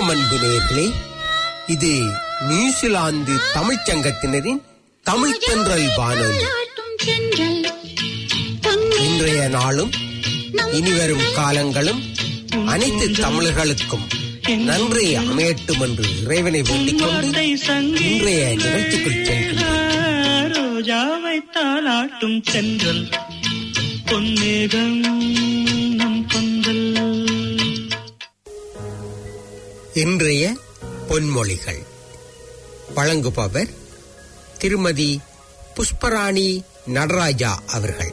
வணக்கம் அன்பு நேயர்களே இது நியூசிலாந்து தமிழ்ச் சங்கத்தினரின் தமிழ் தென்றல் வானொலி இன்றைய நாளும் இனிவரும் காலங்களும் அனைத்து தமிழர்களுக்கும் நன்றி அமையட்டும் என்று இறைவனை வேண்டிக் கொண்டு இன்றைய நிகழ்ச்சிக்குள் செல்கிறோம் ரோஜாவை தாளாட்டும் சென்றல் பொன்னேகம் நம் கொந்தல் இன்றைய பொன்மொழிகள் வழங்குபவர் திருமதி புஷ்பராணி நடராஜா அவர்கள்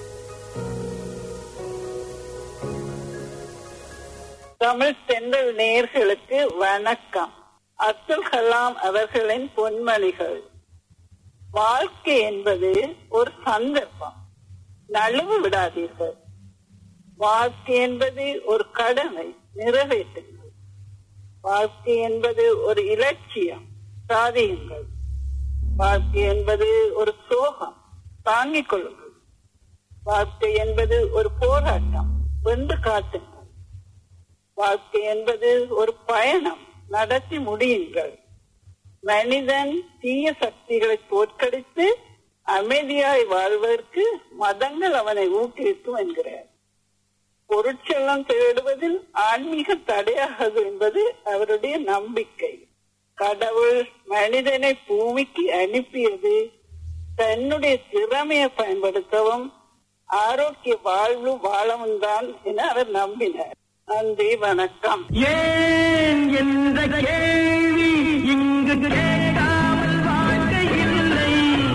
தமிழ் தென்றல் நேயர்களுக்கு வணக்கம் அப்துல் கலாம் அவர்களின் பொன்மொழிகள் வாழ்க்கை என்பது ஒரு சந்தர்ப்பம் நழுவு விடாதீர்கள் வாழ்க்கை என்பது ஒரு கடமை நிறைவேற்றுங்கள் வாழ்க்கை என்பது ஒரு இலட்சியம் சாதியுங்கள் வாழ்க்கை என்பது ஒரு சோகம் தாங்கிக் கொள்ளுங்கள் வாழ்க்கை என்பது ஒரு போராட்டம் வென்று காட்டுங்கள் வாழ்க்கை என்பது ஒரு பயணம் நடத்தி முடியுங்கள் மனிதன் தீய சக்திகளை தோற்கடித்து அமைதியாய் வாழ்வதற்கு மதங்கள் அவனை ஊக்குவிக்கும் என்கிறார் பொருட்செல்லம் தேடுவதில் ஆன்மீக தடையாகாது என்பது அவருடைய நம்பிக்கை கடவுள் மனிதனை பூமிக்கு அனுப்பியது தன்னுடைய திறமையை பயன்படுத்தவும் ஆரோக்கிய வாழ்வு வாழவும் தான் என அவர் நம்பினார் நன்றி வணக்கம் ஏன் என்ற கேள்வி இங்கு கேட்காமல் வாழ்க்கை இல்லை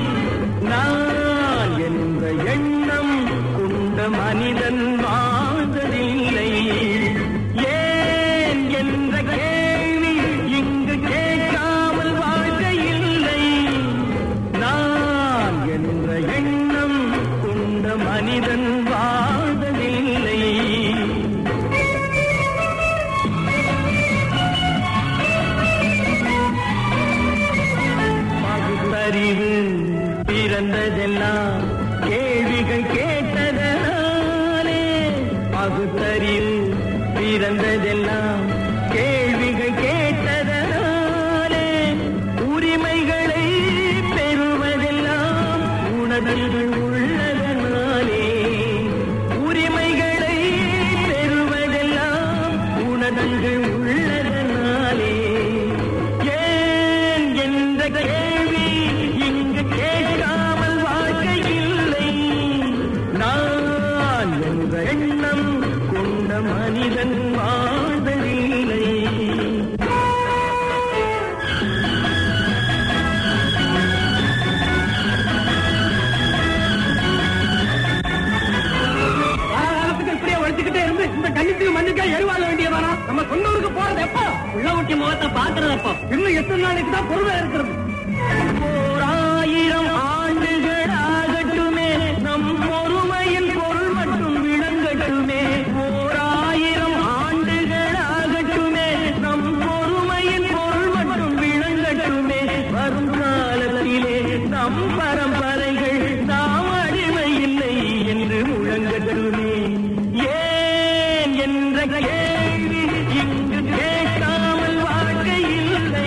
நான் என்ற எண்ணம் கொண்ட மனிதன் வாழ்ந்ததில்லை ஏன் என்ற கேள்வி இங்கு கேட்காமல் வாழ்க்கை இல்லை நான் என்ற எண்ணம் கொண்ட மனிதன் வாழ்ந்ததில்லை பகுத்தறிவு பிறந்ததெல்லாம் கேள்விகள் கேட்டதனாலே பகுத்தறிவு பிறந்ததெல்லாம் கேள்விகள் கேட்டதனாலே உரிமைகளை பெறுவதெல்லாம் உணர்வுகள் உள்ளதனாலே உரிமைகளை பெறுவதெல்லாம் உணர்வுகள் உள்ளதனாலே ஏன் என்ற கேள்வி இங்கு கேட்காமல் வாழ்க்கை இல்லை நான் என்ற எண்ணம் கொண்ட மனிதன் வாழ்வதில்லை காலத்துக்கு இப்படியே உழைச்சுக்கிட்டே இருந்து இந்த கண்ணித்துக்கு மண்ணுக்கா எருவாழ வேண்டியதானா நம்ம சொந்த ஊருக்கு போறது எப்போ உள்ள ஊட்டி முகத்தை பாக்குறது எப்போ இன்னும் எத்தனை நாளைக்கு தான் பொறுமை இருக்கிறது ஓர் ஆயிரம் ஆண்டுகள் ஆகட்டுமே நம் ஒருமையின் பொருள் மட்டும் விளங்கட்டுமே ஓர் ஆயிரம் ஆண்டுகள் ஆகட்டுமே நம் ஒருமையின் பொருள் மட்டும் விளங்கட்டுமே வரும் காலத்திலே நம் பரம்பரைகள் நாம் அடிமை இல்லை என்று முழங்கட்டுமே ஏன் என்ற கேள்வி இங்கு கேட்காமல் வாழ்க்கை இல்லை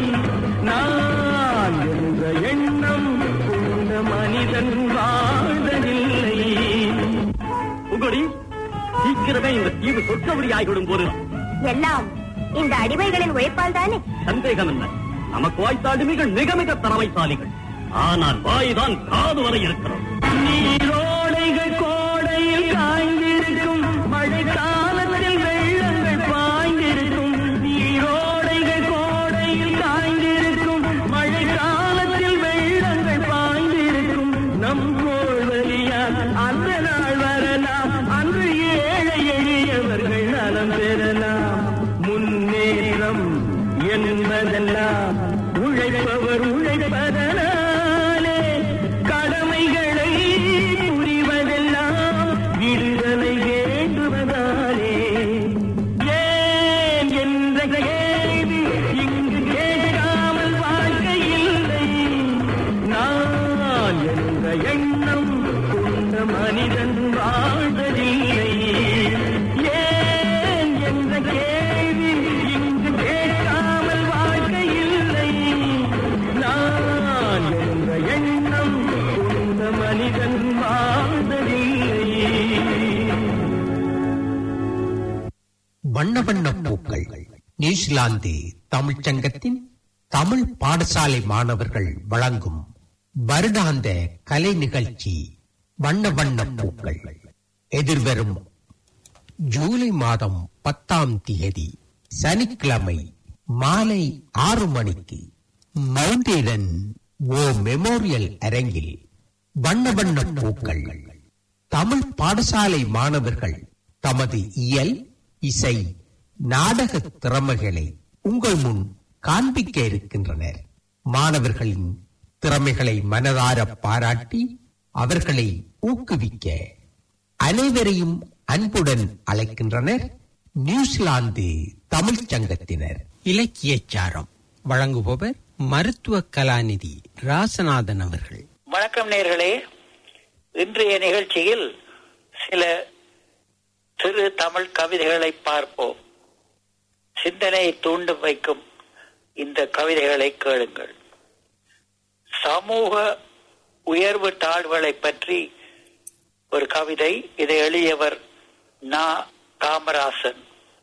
நான் என்ற எண்ணம் கொண்ட மனிதன் வாழ்வதில்லை உகடி சீக்கிரமே இந்த தீவு சொற்கபடி ஆகிவிடும் போது எல்லாம் இந்த அடிமைகளின் உழைப்பால் தானே சந்தேகம் என்ன நமக்கு வாய்த்த அடிமைகள் மிக மிக திறமைசாலிகள் ஆனால் வாய்தான் காது வரை இருக்கிறது நீரோடைகள் கோடையில் காய்ந்திருக்கும் மழை காலத்தில் வெள்ளங்கள் பாய்ந்திருக்கும் நீரோடைகள் கோடையில் காய்ந்திருக்கும் மழை காலத்தில் வெள்ளங்கள் பாய்ந்திருக்கும் நம் கோள்வழியால் அந்த நாள் வரலாம் அன்று ஏழை எளியவர்கள் நலம் பெறலாம் முன்னேற்றம் என்பதெல்லாம் உழைப்பவர் உழைப்பதனாலே கடமைகளை புரிவதெல்லாம் விடுதலை வேண்டுவதாலே ஏன் என்ற கேள்வி இங்கு கேட்காமல் வாழ்க்கை இல்லை நான் என்ற எண்ணம் கொண்ட மனிதன் வாழ்வதில்லை ஏன் என்ற கேள்வி இங்கு கேட்க நியூசிலாந்து தமிழ்ச் சங்கத்தின் தமிழ் பாடசாலை மாணவர்கள் வழங்கும் வருடாந்த கலை நிகழ்ச்சி வண்ண வண்ண பூக்கள் எதிர்வரும் ஜூலை மாதம் பத்தாம் தேதி சனிக்கிழமை மாலை ஆறு மணிக்கு மவுண்டேடன் ஓ மெமோரியல் அரங்கில் வண்ண வண்ண பூக்கள் தமிழ் பாடசாலை மாணவர்கள் தமது இயல் இசை நாடக திறமைகளை உங்கள் முன் காண்பிக்க இருக்கின்றனர் மாணவர்களின் திறமைகளை மனதார பாராட்டி அவர்களை ஊக்குவிக்க அனைவரையும் அன்புடன் அழைக்கின்றனர் நியூசிலாந்து தமிழ்ச் சங்கத்தினர் இலக்கியச் சாரம் வழங்குபவர் மருத்துவ கலாநிதி ராசநாதன் அவர்கள் வணக்கம் நேர்களே இன்றைய நிகழ்ச்சியில் சில சிறு தமிழ் கவிதைகளை பார்ப்போம் சிந்தனையை தூண்டு வைக்கும் இந்த கவிதைகளை கேளுங்கள் சமூக உயர்வு தாழ்வுகளை பற்றி ஒரு கவிதை இதை எழுதியவர் நா காமராசன்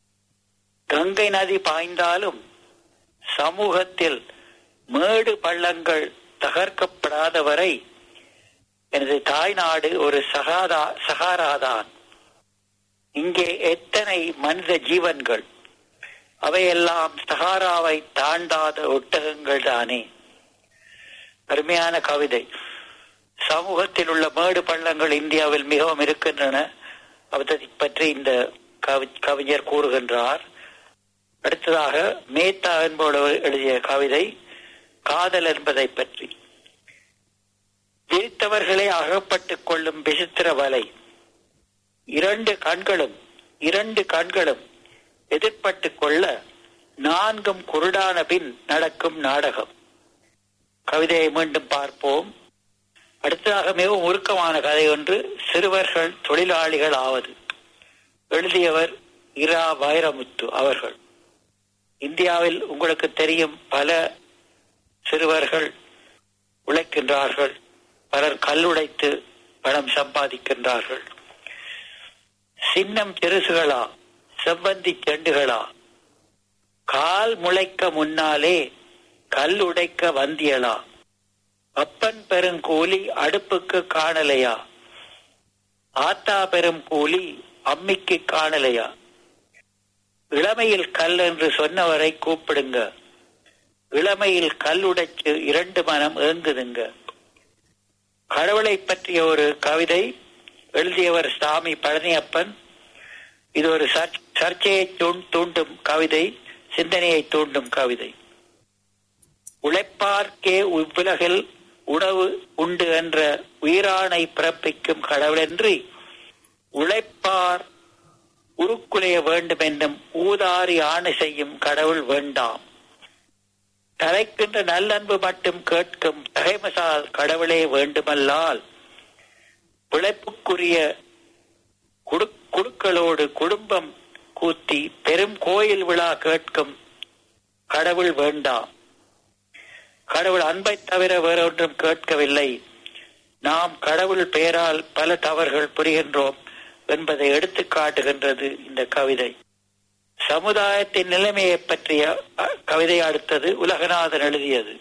கங்கை நதி பாய்ந்தாலும் சமூகத்தில் மேடு பள்ளங்கள் தகர்க்கப்படாத வரை எனது தாய்நாடு ஒரு சகாதா சகாராதான் இங்கே எத்தனை மனித ஜீவன்கள் அவையெல்லாம் சகாராவை தாண்டாத ஒட்டகங்கள் தானே அருமையான கவிதை சமூகத்தில் உள்ள மேடு பள்ளங்கள் இந்தியாவில் மிகவும் இருக்கின்றன அவற்றை பற்றி இந்த கவி- கவிஞர் கூறுகின்றார் அடுத்ததாக மேத்தா என்பவர் எழுதிய கவிதை காதல் என்பதை பற்றி விரித்தவர்களே அகப்பட்டுக் கொள்ளும் விசித்திர வலை இரண்டு கண்களும் இரண்டு கண்களும் எதிர்பட்டுக் கொள்ள நான்கும் குருடான பின் நடக்கும் நாடகம் கவிதையை மீண்டும் பார்ப்போம் அடுத்ததாக மிகவும் உருக்கமான கதை ஒன்று சிறுவர்கள் தொழிலாளிகள் ஆவது எழுதியவர் இரா வைரமுத்து அவர்கள் இந்தியாவில் உங்களுக்கு தெரியும் பல சிறுவர்கள் உழைக்கின்றார்கள் பலர் கல்லுடைத்து பணம் சம்பாதிக்கின்றார்கள் சின்னம் பெருசுகளா செவ்வந்தி செண்டுகளா கால் முளைக்க முன்னாலே கல் உடைக்க வந்தியலா அப்பன் பெரும் கூலி அடுப்புக்கு காணலையா ஆத்தா பெரும் கூலி அம்மிக்கு காணலையா இளமையில் கல் என்று சொன்னவரை கூப்பிடுங்க இளமையில் கல் உடைச்சு இரண்டு மனம் ஏங்குதுங்க கடவுளை பற்றிய ஒரு கவிதை எழுதியவர் சாமி பழனியப்பன் இது ஒரு சர்ச்- சர்ச்சையை தூண்- தூண்டும் கவிதை சிந்தனையை தூண்டும் கவிதை உழைப்பார்க்கே இவ்வுலகில் உணவு உண்டு என்ற உயிரானை பிறப்பிக்கும் கடவுளன்றி உழைப்பார் உருக்குலைய வேண்டும் என்னும் ஊதாரி ஆணை செய்யும் கடவுள் வேண்டாம் தலைக்கின்ற நல்லன்பு மட்டும் கேட்கும் தகைமசால் கடவுளே வேண்டுமல்லால் பிழைப்புக்குரிய குடு- குடுக்களோடு குடும்பம் கூத்தி பெரும் கோயில் விழா கேட்கும் கடவுள் வேண்டாம் கடவுள் அன்பை தவிர வேறொன்றும் கேட்கவில்லை நாம் கடவுள் பெயரால் பல தவறுகள் புரிகின்றோம் என்பதை எடுத்து காட்டுகின்றது இந்த கவிதை சமுதாயத்தின் நிலைமையை பற்றிய அ, கவிதை அடுத்தது உலகநாதன் எழுதியது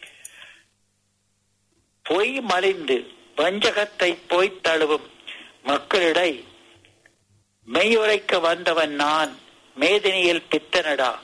பொய் மலிந்து வஞ்சகத்தை போய்த் தழுவும் மக்களிடை மெய்யுரைக்க வந்தவன் நான் மேதினியில் பித்தனடா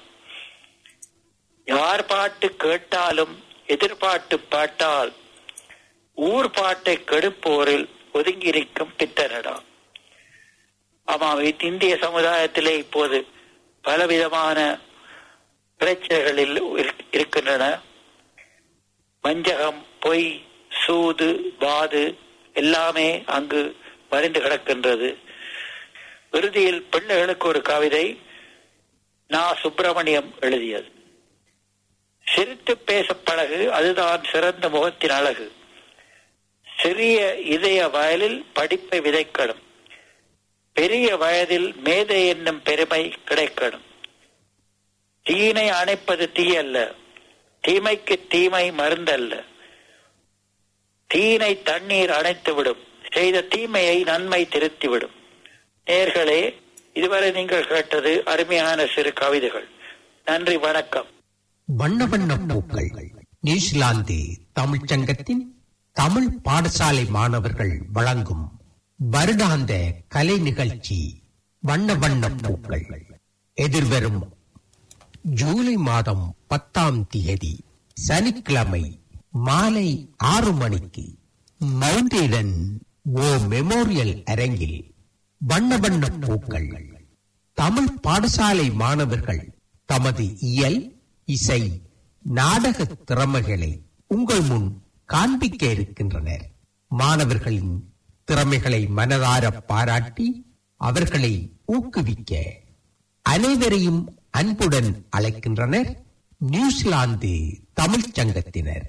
யார் பாட்டு கேட்டாலும் எதிர்பாட்டு பாட்டால் ஊர் பாட்டை கெடுப்போரில் ஒதுங்கியிருக்கும் பித்தனடா ஆமாம் இது இந்திய சமுதாயத்திலே இப்போது பலவிதமான பிரச்சனைகளில் இருக்- இருக்கின்றன வஞ்சகம் பொய் சூது வாது எல்லாமே அங்கு மறைந்து கிடக்கின்றது இறுதியில் பிள்ளைகளுக்கு ஒரு கவிதை நா சுப்பிரமணியம் எழுதியது சிரித்து பேச பழகு அதுதான் சிறந்த முகத்தின் அழகு சிறிய இதய வயலில் படிப்பை விதைக்கணும் பெரிய வயதில் மேதை என்னும் பெருமை கிடைக்கணும் தீனை அணைப்பது தீயல்ல தீமைக்கு தீமை மருந்தல்ல தீனை தண்ணீர் அணைத்துவிடும் செய்த தீமையை நன்மை திருத்திவிடும் நேர்களே இதுவரை நீங்கள் கேட்டது அருமையான சிறு கவிதைகள் நன்றி வணக்கம் வண்ண வண்ண பூக்கள் நியூசிலாந்து தமிழ்ச் சங்கத்தின் தமிழ் பாடசாலை மாணவர்கள் வழங்கும் வருடாந்த கலை நிகழ்ச்சி வண்ண வண்ண பூக்கள் எதிர்வரும் ஜூலை மாதம் பத்தாம் தேதி சனிக்கிழமை மாலை ஆறு மணிக்கு மவுண்டேடன் ஓ மெமோரியல் அரங்கில் வண்ண வண்ண பூக்கள் தமிழ் பாடசாலை மாணவர்கள் தமது இயல் இசை நாடக திறமைகளை உங்கள் முன் காண்பிக்க இருக்கின்றனர் மாணவர்களின் திறமைகளை மனதார பாராட்டி அவர்களை ஊக்குவிக்க அனைவரையும் அன்புடன் அழைக்கின்றனர் நியூசிலாந்து தமிழ்ச் சங்கத்தினர்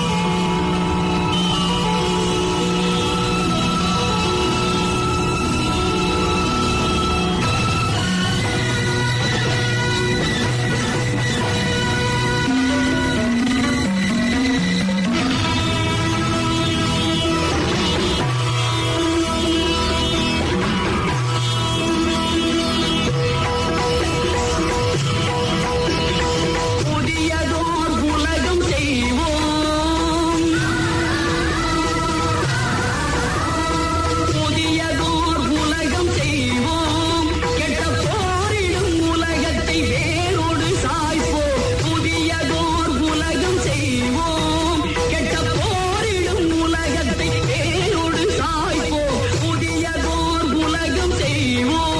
புதியதோர் உலகம் செய்வோம் புதியதோர் உலகம் செய்வோம் கெட்ட போரிடும் உலகத்தை வேரோடு சாய்ப்போம் புதியதோர் உலகம் செய்வோம் கெட்ட போரிடும் உலகத்தை வேரோடு சாய்ப்போம் புதியதோர் உலகம் செய்வோம்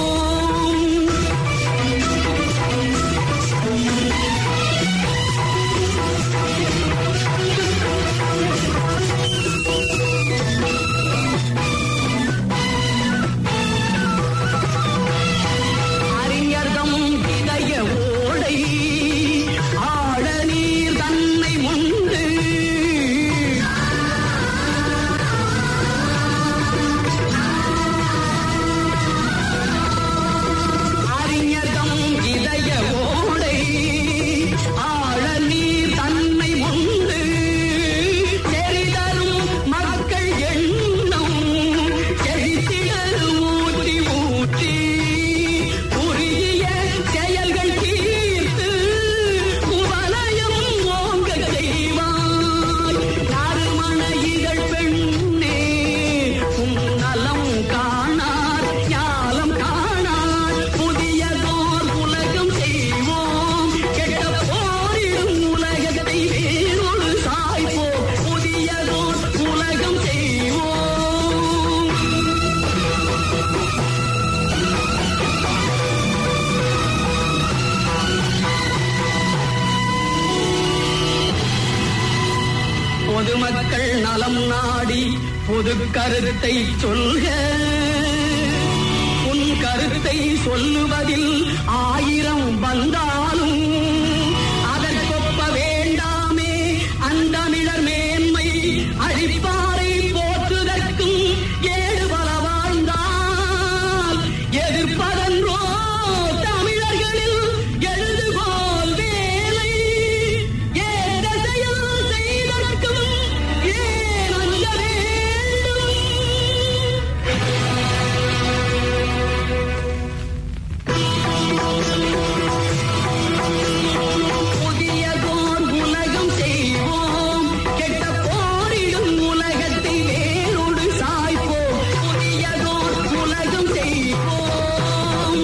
அறிஞர்தம் இதய ஓடை ஆழ நீர் தன்னை உண்டு அறிஞர்தம் இதய ஓடை ஆழ நீர் தன்னை உண்டு தெரிதரும் மக்கள் எண்ணம் செழித்திட ஊற்றி ஊற்றி உரிய செயல்கள் தீர்த்து குவலயம் ஓங்க செய்வாய் நறுமண இதழ் பெண்ணே உன் நலம் காணார் ஞாலம் காணார் புதியதோர் உலகம் செய்வோம் கெட்ட போரிடும் உலகத்தை வேறொரு சாய்ப்போம் புதியதோர் உலகம் செய்வோம் பொதுமக்கள் நலம் நாடி பொது கருத்தை சொல்க உன் கருத்தை சொல்லுவதில் ஆயிரம் வந்தாலும் அதற்கொப்ப வேண்டாமே அந்தமிழர் மேன்மை அழிப்பாரை போற்றுதற்கும் ஏழு பல வாழ்ந்தால் எதிர்ப்பதன்றோ தமிழர்களில் எழுதுகோல் வேலை ஏத செயல் செய்தற்கும் ஏன் அஞ்ச வேண்டும் புதியதோர் உலகம் செய்வோம் கெட்ட போரிடும் உலகத்தை வேரோடு சாய்ப்போம் புதியதோர் உலகம் செய்வோம்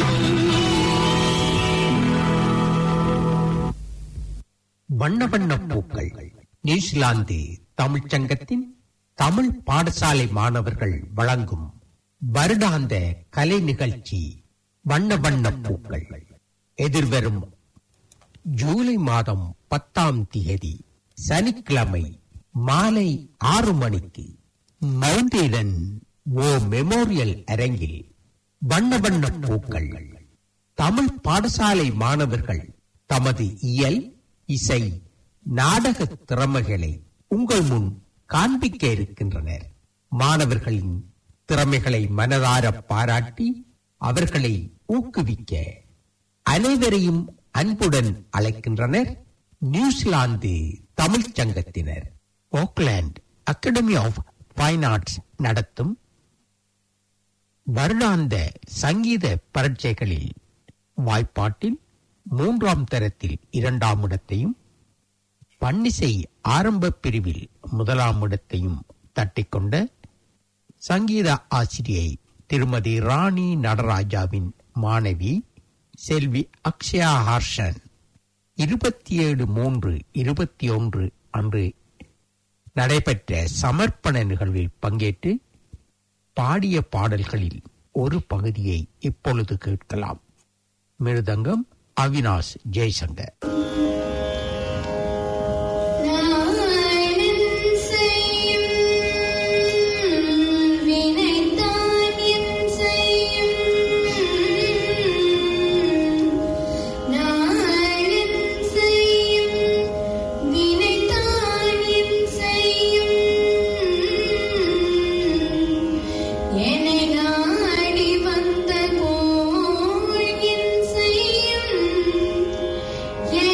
வண்ண வண்ண பூக்கள் நியூசிலாந்து தமிழ்ச் சங்கத்தின் தமிழ் பாடசாலை மாணவர்கள் வழங்கும் வருடாந்த கலை நிகழ்ச்சி வண்ண வண்ண பூக்கள் எதிர்வரும் ஜூலை மாதம் பத்தாம் தேதி சனிக்கிழமை மாலை ஆறு மணிக்கு மவுண்டேடன் ஓ மெமோரியல் அரங்கில் வண்ண வண்ண பூக்கள் தமிழ் பாடசாலை மாணவர்கள் தமது இயல் இசை நாடக திறமைகளை உங்கள் முன் காண்பிக்க இருக்கின்றனர் மாணவர்களின் திறமைகளை மனதார பாராட்டி அவர்களை ஊக்குவிக்க அனைவரையும் அன்புடன் அழைக்கின்றனர் நியூசிலாந்து தமிழ்ச் சங்கத்தினர் Auckland academy of fine arts நடத்தும் வருடாந்த சங்கீத பரீட்சைகளில் வாய்ப்பாட்டில் மூன்றாம் தரத்தில் இரண்டாம் இடத்தையும் பன்னிசை ஆரம்ப பிரிவில் முதலாம் இடத்தையும் தட்டிக்கொண்ட சங்கீத ஆசிரியை திருமதி ராணி நடராஜாவின் மாணவி செல்வி அக்ஷயா ஹர்ஷன் இருபத்தி ஏழு மூன்று இருபத்தி ஒன்று அன்று நடைபெற்ற சமர்ப்பண நிகழ்வில் பங்கேற்று பாடிய பாடல்களில் ஒரு பகுதியை இப்பொழுது கேட்கலாம் மிருதங்கம் அவினாஷ் ஜெய்சங்கர் Yeah.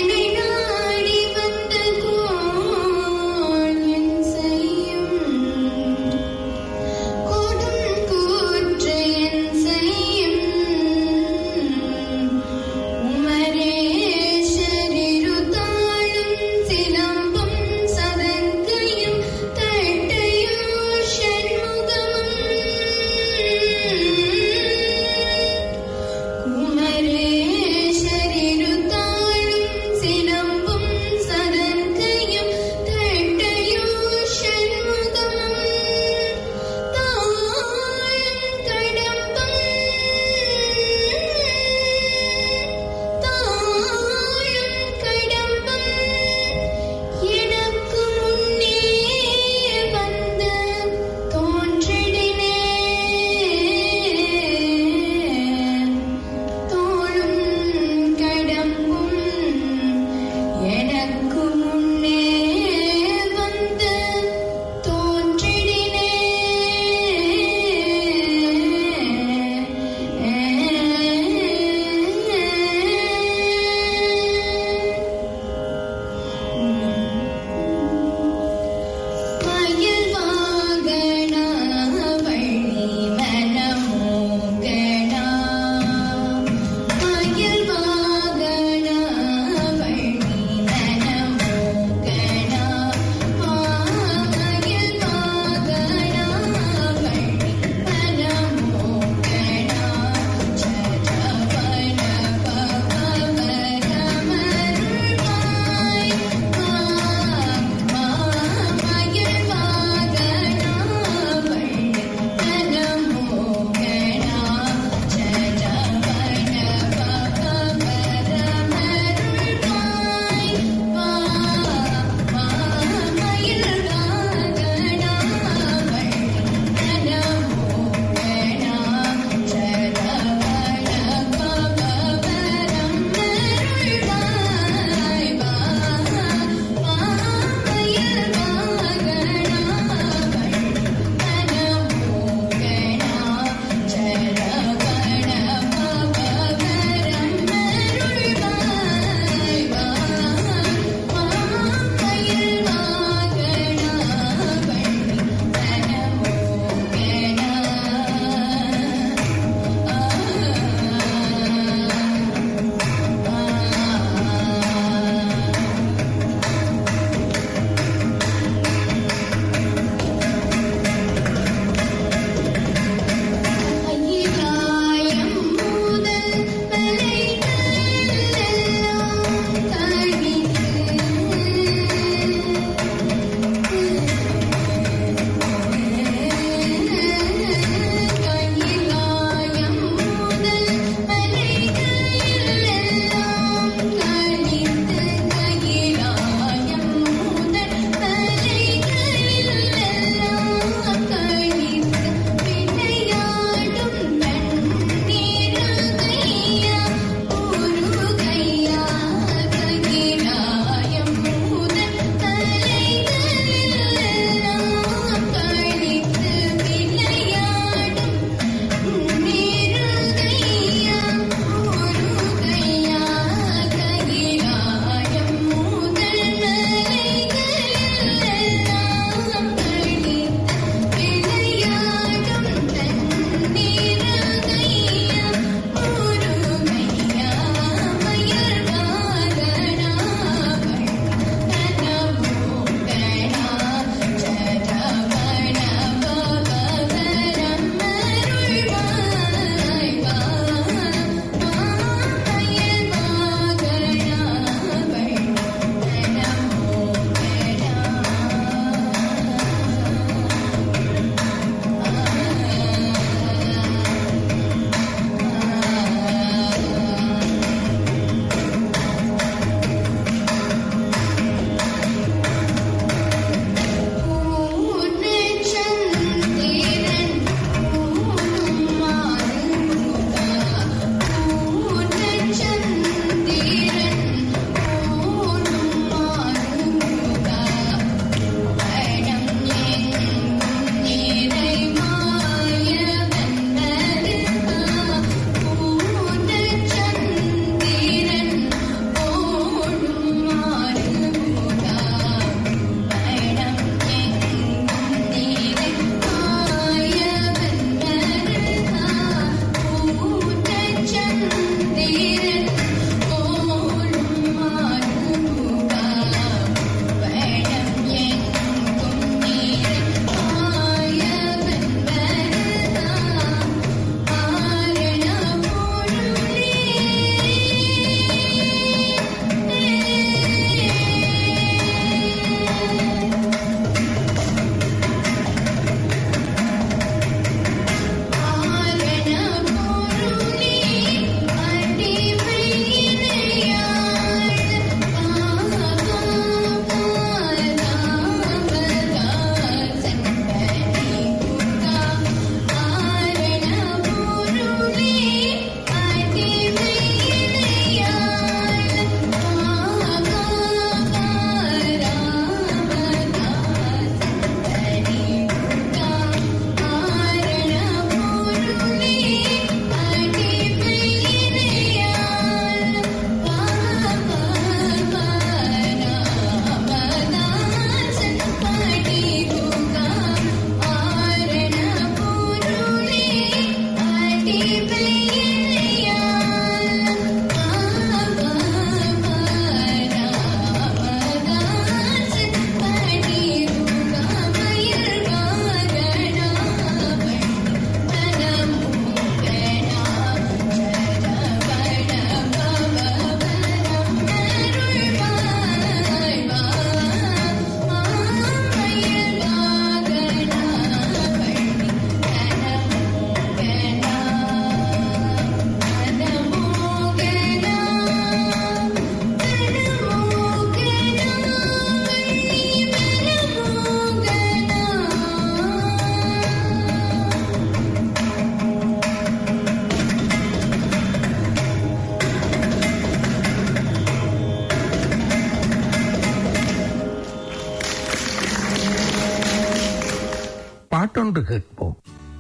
பாட்டொன்று கேட்போம்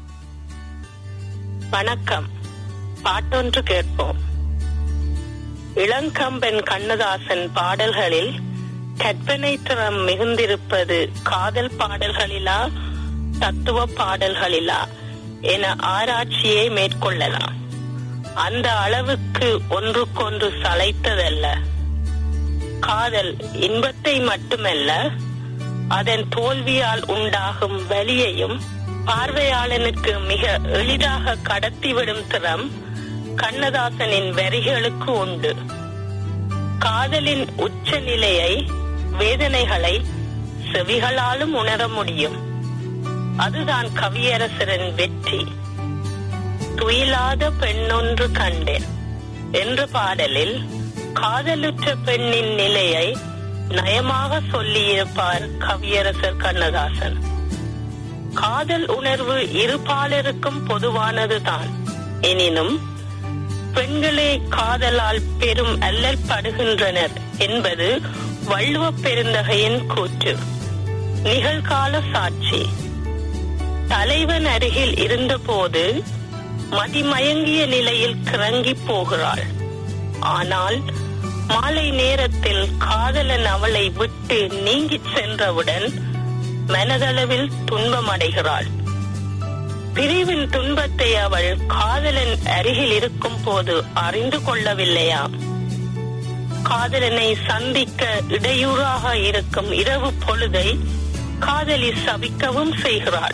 வணக்கம் பாட்டொன்று கேட்போம் இளங்கம்பன் கண்ணதாசன் பாடல்களில் கற்பனை திறம் மிகுந்திருப்பது காதல் பாடல்களிலா தத்துவ பாடல்களிலா என ஆராய்ச்சியை மேற்கொள்ளலாம் அந்த அளவுக்கு ஒன்றுக்கொன்று சளைத்ததல்ல காதல் இன்பத்தை மட்டுமல்ல அதன் தோல்வியால் உண்டாகும் வலியையும் பார்வையாளனுக்கு மிக எளிதாக கடத்திவிடும் திறம் கண்ணதாசனின் வரிகளுக்கு உண்டு காதலின் உச்ச நிலையை வேதனைகளை செவிகளாலும் உணர முடியும் அதுதான் கவியரசரின் வெற்றி துயிலாத பெண்ணொன்று கண்டேன் என்ற பாடலில் காதலுற்ற பெண்ணின் நிலையை நயமாக சொல்லியிருப்பார் கவியரசர் கண்ணதாசன் காதல் உணர்வு இரு பாலருக்கும் பொதுவானதுதான் எனினும் பெண்களே காதலால் பெரும் அல்லல் படுகின்றனர் என்பது வள்ளுவ பெருந்தகையின் கூற்று நிகழ்கால சாட்சி தலைவன் அருகில் இருந்தபோது மதிமயங்கிய நிலையில் கிறங்கி போகிறாள் ஆனால் மாலை நேரத்தில் காதலன் அவளை விட்டு நீங்கிச் சென்றவுடன் மனதளவில் துன்பமடைகிறாள் பிரிவின் துன்பத்தை அவள் காதலன் அருகில் இருக்கும் போது அறிந்து கொள்ளவில்லையாம் காதலனை சந்திக்க இடையூறாக இருக்கும் இரவு பொழுதை காதலி சபிக்கவும் செய்கிறாள்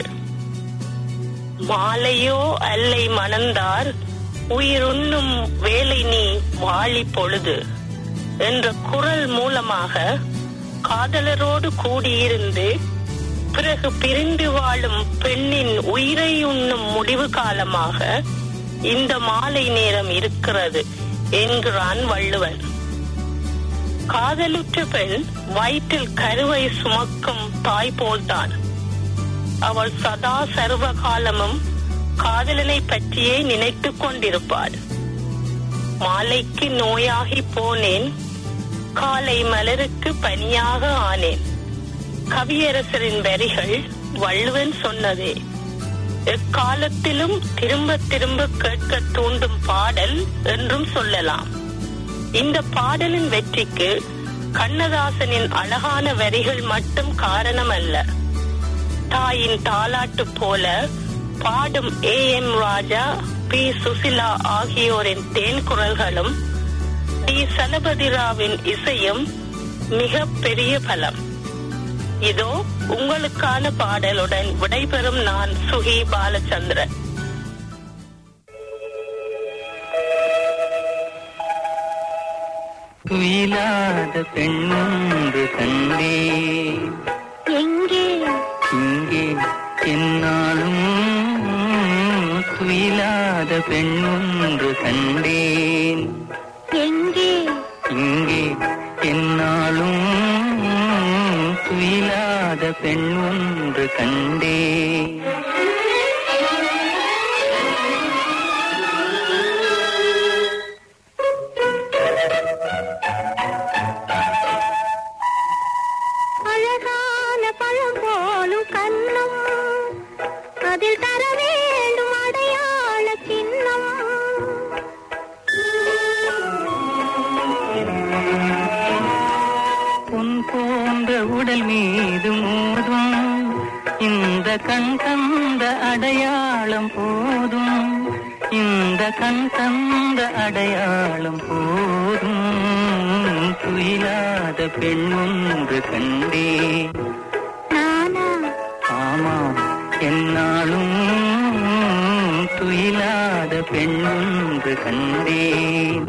மாலையோ அல்லை மணந்தார் உயிருண்ணும் வேலை நீ வாழி பொழுது என்ற குரல் மூலமாக காதலரோடு கூடியிருந்து பிறகு பிரிந்து வாழும் பெண்ணின் உயிரை உண்ணும் முடிவு காலமாக இந்த மாலை நேரம் இருக்கிறது என்கிறான் வள்ளுவன் காதலுற்ற பெண் வயிற்றில் கருவை சுமக்கும் தாய் போல்தான் அவள் சதா சர்வ காலமும் காதலனை பற்றியே நினைத்துக் கொண்டிருப்பாள் மாலைக்கு நோயாகி போனேன் காலை மலருக்கு பனியாக ஆனேன் கவியரசரின் வரிகள் வள்ளுவன் சொன்னதே எக்காலத்திலும் திரும்ப திரும்ப கேட்க தூண்டும் பாடல் என்றும் சொல்லலாம் இந்த பாடலின் வெற்றிக்கு கண்ணதாசனின் அழகான வரிகள் மட்டும் காரணம் அல்ல தாயின் தாலாட்டு போல பாடும் A M Raja P Susheela ஆகியோரின் தேன் குரல்களும் டி சலபதிராவின் இசையும் மிக பெரிய பலம் இதோ உங்களுக்கான பாடலுடன் விடைபெறும் நான் சுகி பாலச்சந்திரன் துயிலாத பெண்ணொன்று கண்டே எங்கே இங்கே என்னாலும் துயிலாத பெண்ணொன்று கண்டேன் எங்கே இங்கே என்னாலும் துயிலாத பெண் ஒன்று கண்டேன் அழகான பழம் போலும் கண்ணம் அதில் தர வேண்டும் அடையாள சின்னம் பொன் போன்ற உடல் மீது மோதும் இந்த கண் தந்த அடையாளம் போதும் இந்த கண் தந்த அடையாளம் போதும் துயிலாத பெண் ஒன்று கண்டே நானா ஆமாம் என்னாலும் துயிலாத பெண் ஒன்று கண்டேன்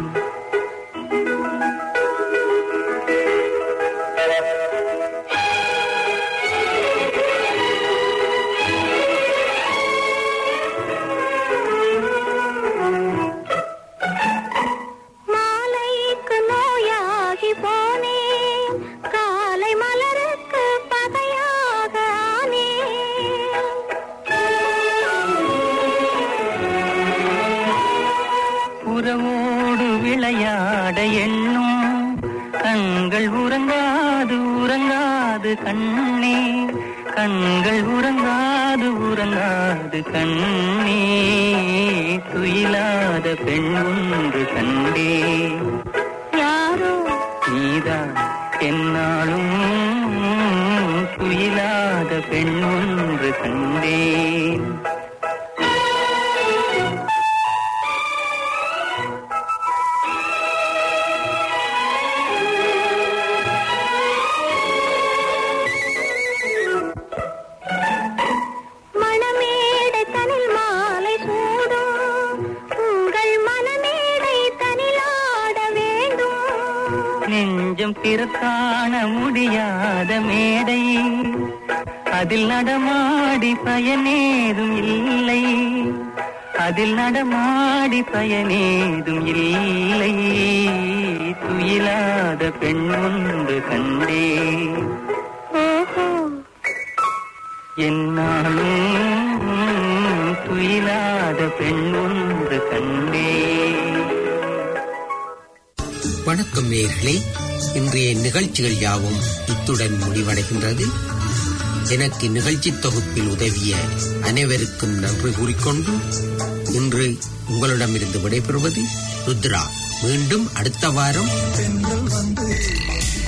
மாலைக்கு நோயாகி போனேன் காலை மலருக்கு பகையாக உறவோடு விளையாட எண்ணும் கண்கள் உறங்காது உறங்காது கண்ணே கண்கள் உறங்காது உறங்காது கண்ணே துயிலாத பெண் ஒன்று கண்டே யாரோ நீதான் என்னாலும் துயிலாத பெண் ஒன்று கண்டேன் மணமேடை தனில் மாலை சூடும் உங்கள் மனமேடை தனிலாட வேண்டும் நெஞ்சம் பிறக்காண முடியாத மேடை அதில் நடமாடி பயனேதும் இல்லை அதில் நடமாடி பயனேதும் இல்லை துயிலாத பெண் ஒன்று கண்டே ஓஹோ என்னாலும் துயிலாத பெண் ஒன்று கண்டே வணக்கம் நேயர்களே இன்றைய நிகழ்ச்சிகள் யாவும் இத்துடன் முடிவடைகின்றது எனக்கு நிகழ்ச்சி தொகுப்பில் உதவிய அனைவருக்கும் நன்றி கூறிக்கொண்டு இன்று உங்களிடமிருந்து விடைபெறுவது ருத்ரா மீண்டும் அடுத்த வாரம் பெண்கள் வந்து